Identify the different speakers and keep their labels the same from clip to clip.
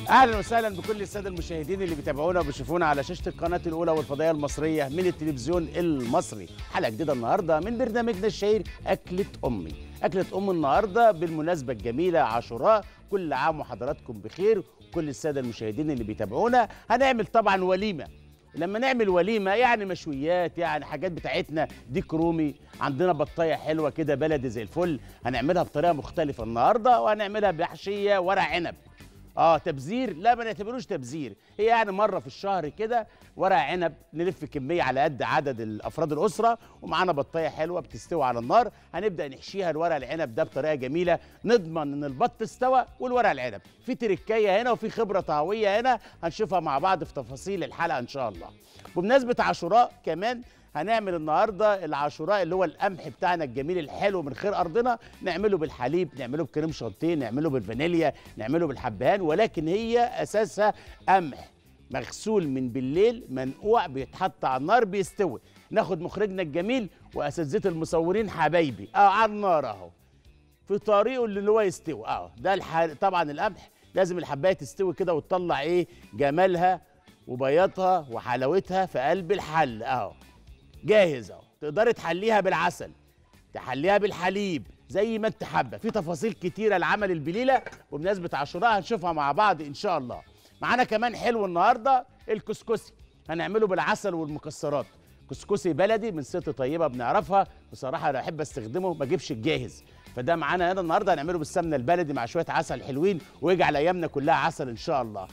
Speaker 1: اهلا وسهلا بكل الساده المشاهدين اللي بيتابعونا وبيشوفونا على شاشه القناه الاولى والفضائيه المصريه من التلفزيون المصري حلقه جديده النهارده من برنامجنا الشهير اكله امي اكله ام النهارده بالمناسبه الجميله عاشوراء كل عام وحضراتكم بخير كل الساده المشاهدين اللي بيتابعونا هنعمل طبعا وليمه لما نعمل وليمه يعني مشويات يعني حاجات بتاعتنا ديك رومي عندنا بطايه حلوه كده بلدي زي الفل هنعملها بطريقه مختلفه النهارده وهنعملها بحشيه ورق عنب اه تبذير لا ما نعتبروش تبذير هي يعني مره في الشهر كده ورق عنب نلف كميه على قد عدد الافراد الاسره ومعانا بطايه حلوه بتستوي على النار هنبدا نحشيها الورق العنب ده بطريقه جميله نضمن ان البط استوى والورق العنب في تركايه هنا وفي خبره طهويه هنا هنشوفها مع بعض في تفاصيل الحلقه ان شاء الله بمناسبه عاشوراء كمان هنعمل النهارده العاشوراء اللي هو القمح بتاعنا الجميل الحلو من خير ارضنا نعمله بالحليب نعمله بكريم شانتيه نعمله بالفانيليا نعمله بالحبهان ولكن هي اساسها قمح مغسول من بالليل منقوع بيتحط على النار بيستوي ناخد مخرجنا الجميل واساتذه المصورين حبايبي اه على النار اهو في طريقه اللي هو يستوي اه ده الح... طبعا القمح لازم الحبايه تستوي كده وتطلع ايه جمالها وبياضها وحلاوتها في قلب الحل اهو جاهز اهو تقدري تحليها بالعسل تحليها بالحليب زي ما انت حابه في تفاصيل كتيره لعمل البليله وبمناسبه عاشوراء هنشوفها مع بعض ان شاء الله معانا كمان حلو النهارده الكسكسي هنعمله بالعسل والمكسرات كسكسي بلدي من ست طيبه بنعرفها بصراحه انا احب استخدمه ما اجيبش الجاهز فده معانا هنا النهارده هنعمله بالسمنه البلدي مع شويه عسل حلوين ويجعل ايامنا كلها عسل ان شاء الله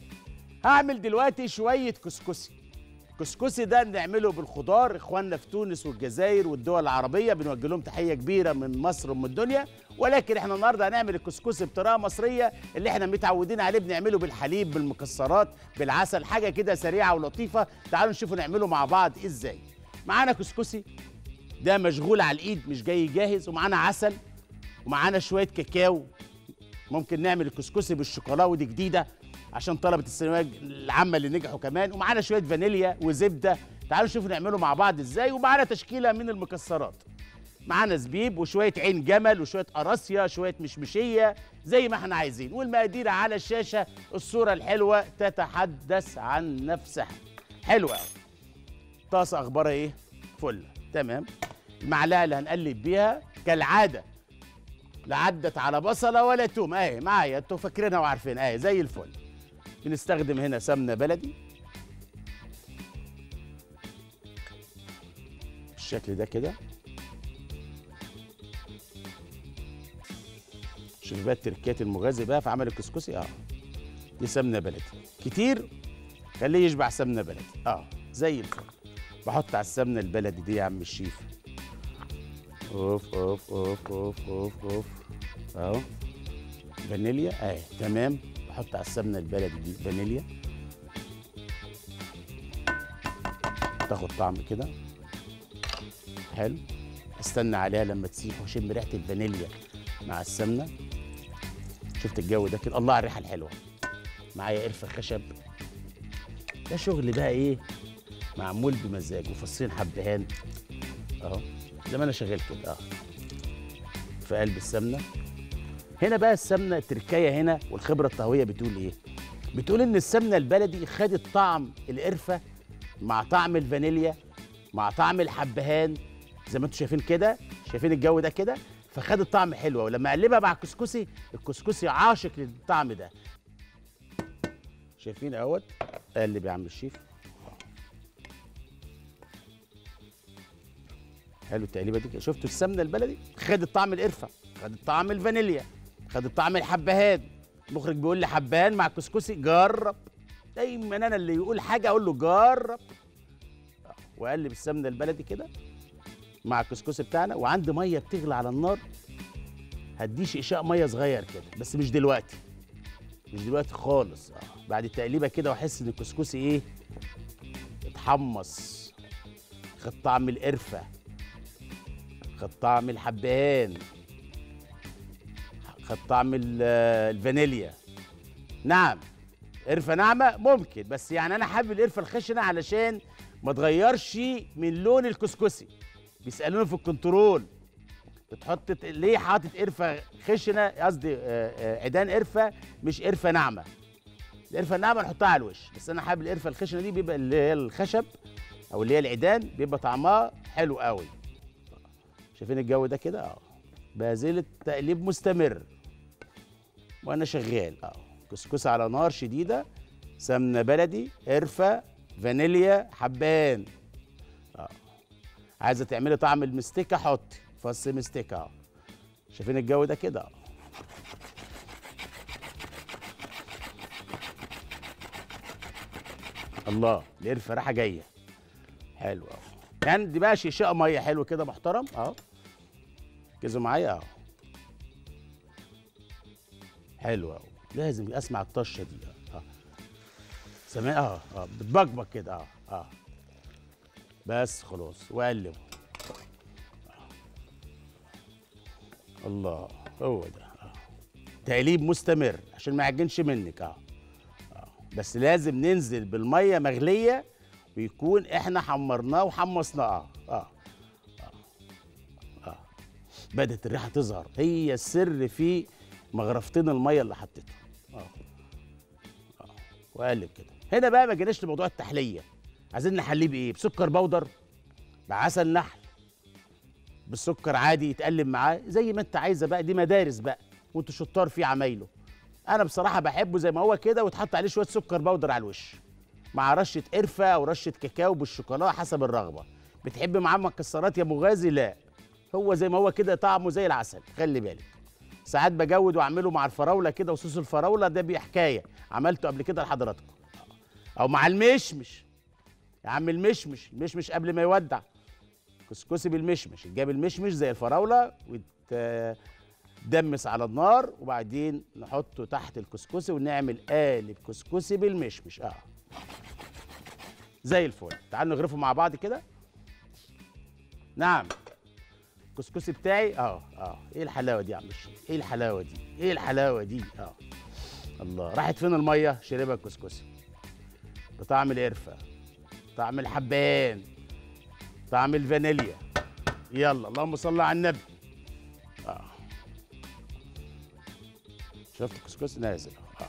Speaker 1: هعمل دلوقتي شويه كسكسي الكسكسي ده بنعمله بالخضار اخواننا في تونس والجزائر والدول العربيه بنوجه لهم تحيه كبيره من مصر ومن الدنيا ولكن احنا النهارده هنعمل الكسكسي بطريقه مصريه اللي احنا متعودين عليه بنعمله بالحليب بالمكسرات بالعسل حاجه كده سريعه ولطيفه تعالوا نشوفوا نعمله مع بعض ازاي معانا كسكسي ده مشغول على الايد مش جاي جاهز ومعانا عسل ومعانا شويه كاكاو ممكن نعمل الكسكسي بالشوكولاته ودي جديده عشان طلبه الثانويه العامه اللي نجحوا كمان ومعانا شويه فانيليا وزبده تعالوا نشوف نعمله مع بعض ازاي ومعانا تشكيله من المكسرات معانا زبيب وشويه عين جمل وشويه قراصيا شويه مشمشيه زي ما احنا عايزين والمقادير على الشاشه الصوره الحلوه تتحدث عن نفسها حلوه قوي طاسه اخبارها ايه فل تمام المعلقه اللي هنقلب بيها كالعاده لا عدت على بصله ولا توم اهي معايا انتوا فاكرينها وعارفينها اهي زي الفل بنستخدم هنا سمنه بلدي بالشكل ده كده شوف بقى التركات المغازي بقى في عمل الكسكسي اه دي سمنه بلدي كتير خليه يشبع سمنه بلدي اه زي الفل بحط على السمنه البلدي دي يا عم الشيف اوف اوف اوف اوف اوف اوف اهو فانيليا اهي تمام بحط على السمنه البلدي دي فانيليا تاخد طعم كده حلو استنى عليها لما تسيح واشم ريحه الفانيليا مع السمنه شفت الجو ده كده الله على الريحه الحلوه معايا قرفه خشب ده شغل بقى ايه معمول بمزاج وفصين حبهان اهو زي ما انا شغال كده اه في قلب السمنه هنا بقى السمنه التركايه هنا والخبره الطهويه بتقول ايه بتقول ان السمنه البلدي خدت طعم القرفه مع طعم الفانيليا مع طعم الحبهان زي ما انتم شايفين كده شايفين الجو ده كده فخدت طعم حلوه ولما اقلبها مع الكسكسي الكسكسي عاشق للطعم ده شايفين اهوت قلب يا عم الشيف حلو التقليبه دي كده. شفتوا السمنه البلدي خدت طعم القرفه خدت طعم الفانيليا خدت طعم الحبهان المخرج بيقول لي حبهان مع كسكسي جرب دايما انا اللي يقول حاجه اقول له جرب واقلب السمنه البلدي كده مع الكسكسي بتاعنا وعندي ميه بتغلي على النار هديش اشاء ميه صغير كده بس مش دلوقتي مش دلوقتي خالص اه بعد التقليبه كده واحس ان الكسكسي ايه اتحمص خد طعم القرفه خد طعم الحبهان خد طعم ال- الفانيليا نعم قرفه ناعمه ممكن بس يعني انا حابب القرفه الخشنه علشان ما تغيرش من لون الكسكسي بيسالوني في الكنترول بتحط ت- ليه حاطط قرفه خشنه قصدي آه، آه، عيدان قرفه مش قرفه ناعمه القرفه الناعمه نحطها على الوش بس انا حابب القرفه الخشنه دي بيبقى اللي هي الخشب او اللي هي العيدان بيبقى طعمها حلو قوي شايفين الجو ده كده اه بازلة تقليب مستمر وانا شغال اه كسكسه على نار شديده سمنه بلدي قرفه فانيليا حبان اه عايزه تعملي طعم المستكه حطي فص مستكه اه شايفين الجو ده كده اه الله القرفه رايحه جايه حلو اهو يعني دي بقى شيشاء ميه حلو كده محترم اهو ركزوا معايا اهو حلو اهو لازم اسمع الطشه دي اه اه سامع اه اه بتبقبق كده اه اه بس خلاص وقلب الله هو ده اه تقليب مستمر عشان ما يعجنش منك اه اه بس لازم ننزل بالميه مغليه ويكون احنا حمرناه وحمصناه اه اه اه بدات الريحه تظهر هي السر في مغرفتين الميه اللي حطيتهم اه اه وقلب كده هنا بقى ما جيناش لموضوع التحليه عايزين نحليه بايه بسكر بودر بعسل نحل بالسكر عادي يتقلب معاه زي ما انت عايزه بقى دي مدارس بقى وانتوا شطار في عمايله انا بصراحه بحبه زي ما هو كده وتحط عليه شويه سكر بودر على الوش مع رشه قرفه او رشه كاكاو بالشوكولاته حسب الرغبه بتحب معاه مكسرات يا مغازي لا هو زي ما هو كده طعمه زي العسل خلي بالك ساعات بجود واعمله مع الفراوله كده وصوص الفراوله ده بحكايه عملته قبل كده لحضراتكم او مع المشمش يا عم المشمش المشمش قبل ما يودع كسكسي بالمشمش جاب المشمش زي الفراوله ويتدمس على النار وبعدين نحطه تحت الكسكسي ونعمل قالب كسكسي بالمشمش اه زي الفل تعالوا نغرفه مع بعض كده نعم الكسكسي بتاعي اه اه ايه الحلاوه دي يا عم الشيخ ايه الحلاوه دي ايه الحلاوه دي اه الله راحت فين الميه شربها الكسكسي بطعم القرفه طعم الحبان طعم الفانيليا يلا اللهم صل على النبي اه شفت الكسكسي نازل اه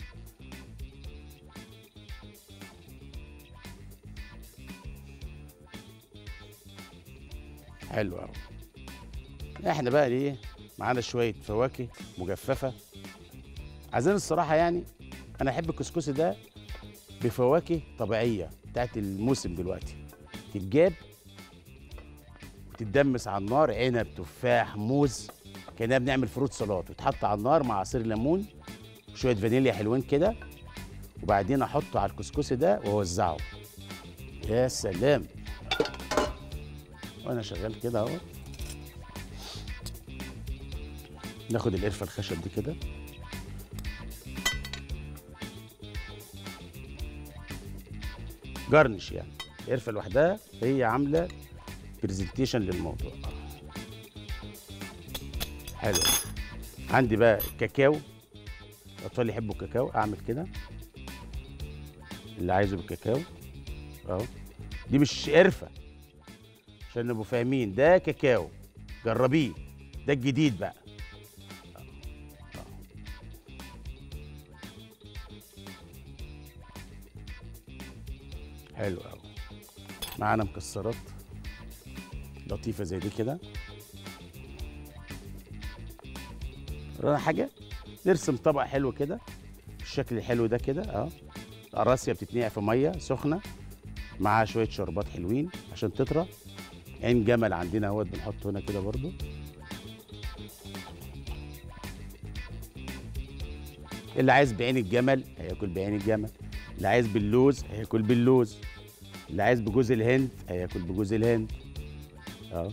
Speaker 1: حلو قوي احنا بقى ايه معانا شويه فواكه مجففه عايزين الصراحه يعني انا احب الكسكسي ده بفواكه طبيعيه بتاعت الموسم دلوقتي تتجاب وتتدمس على النار عنب تفاح موز كاننا بنعمل فروت سلطات وتحط على النار مع عصير ليمون وشويه فانيليا حلوين كده وبعدين احطه على الكسكسي ده واوزعه يا سلام وانا شغال كده اهو ناخد القرفه الخشب دي كده جرنش يعني القرفه لوحدها هي عامله برزنتيشن للموضوع حلو عندي بقى كاكاو الاطفال يحبوا الكاكاو اعمل كده اللي عايزه بالكاكاو اهو دي مش قرفه عشان نبقوا فاهمين ده كاكاو جربيه ده الجديد بقى حلو قوي معانا مكسرات لطيفه زي دي كده ورانا حاجه نرسم طبق حلو كده بالشكل الحلو ده كده اه القراصيه بتتنقع في ميه سخنه معاها شويه شربات حلوين عشان تطرى عين جمل عندنا اهوت بنحطه هنا كده برضو اللي عايز بعين الجمل هياكل بعين الجمل اللي عايز باللوز هياكل باللوز اللي عايز بجوز الهند هياكل بجوز الهند اه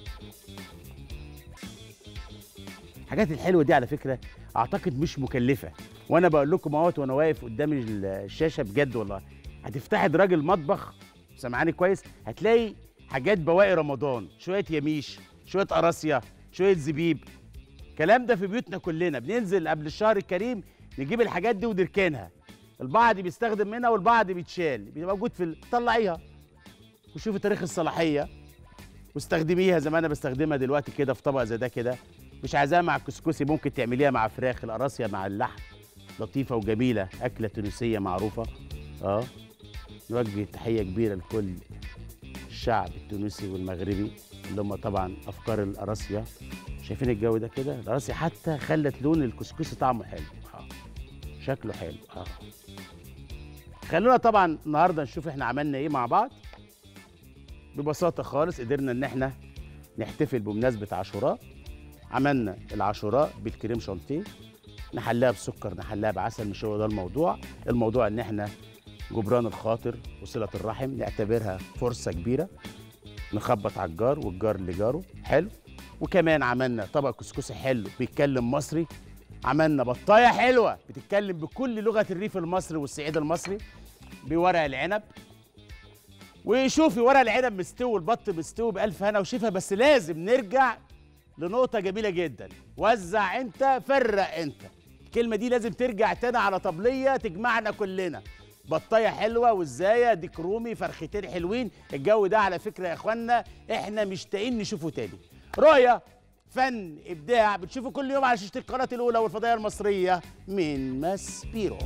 Speaker 1: الحاجات الحلوه دي على فكره اعتقد مش مكلفه وانا بقول لكم اهوت وانا واقف قدام الشاشه بجد والله هتفتحي راجل مطبخ سامعاني كويس هتلاقي حاجات بواقي رمضان شويه يميش شويه قراصيه شويه زبيب الكلام ده في بيوتنا كلنا بننزل قبل الشهر الكريم نجيب الحاجات دي ونركنها البعض بيستخدم منها والبعض بيتشال بيبقى موجود في ال- طلعيها وشوفي تاريخ الصلاحيه واستخدميها زي ما انا بستخدمها دلوقتي كده في طبق زي ده كده مش عايزاها مع الكسكسي ممكن تعمليها مع فراخ القراصيه مع اللحم لطيفه وجميله اكله تونسيه معروفه اه نوجه تحيه كبيره لكل الشعب التونسي والمغربي اللي هم طبعا افكار القراصيه شايفين الجو ده كده القراصيه حتى خلت لون الكسكسي طعمه حلو اه شكله حلو اه خلونا طبعا النهارده نشوف احنا عملنا ايه مع بعض ببساطه خالص قدرنا ان احنا نحتفل بمناسبه عاشوراء عملنا العاشوراء بالكريم شانتيه نحلها بسكر نحلها بعسل مش هو ده الموضوع الموضوع ان احنا جبران الخاطر وصله الرحم نعتبرها فرصه كبيره نخبط على الجار والجار اللي جاره حلو وكمان عملنا طبق كسكسي حلو بيتكلم مصري عملنا بطايه حلوه بتتكلم بكل لغه الريف المصري والصعيد المصري بورق العنب وشوفي ورق العنب مستوي البط مستوي بألف هنا وشفا بس لازم نرجع لنقطة جميلة جدا وزع انت فرق انت الكلمة دي لازم ترجع تاني على طبلية تجمعنا كلنا بطاية حلوة وازاية ديك رومي فرختين حلوين الجو ده على فكرة يا اخوانا احنا مشتاقين نشوفه تاني رؤية فن ابداع بتشوفه كل يوم على شاشة القناة الاولى والفضائية المصرية من ماسبيرو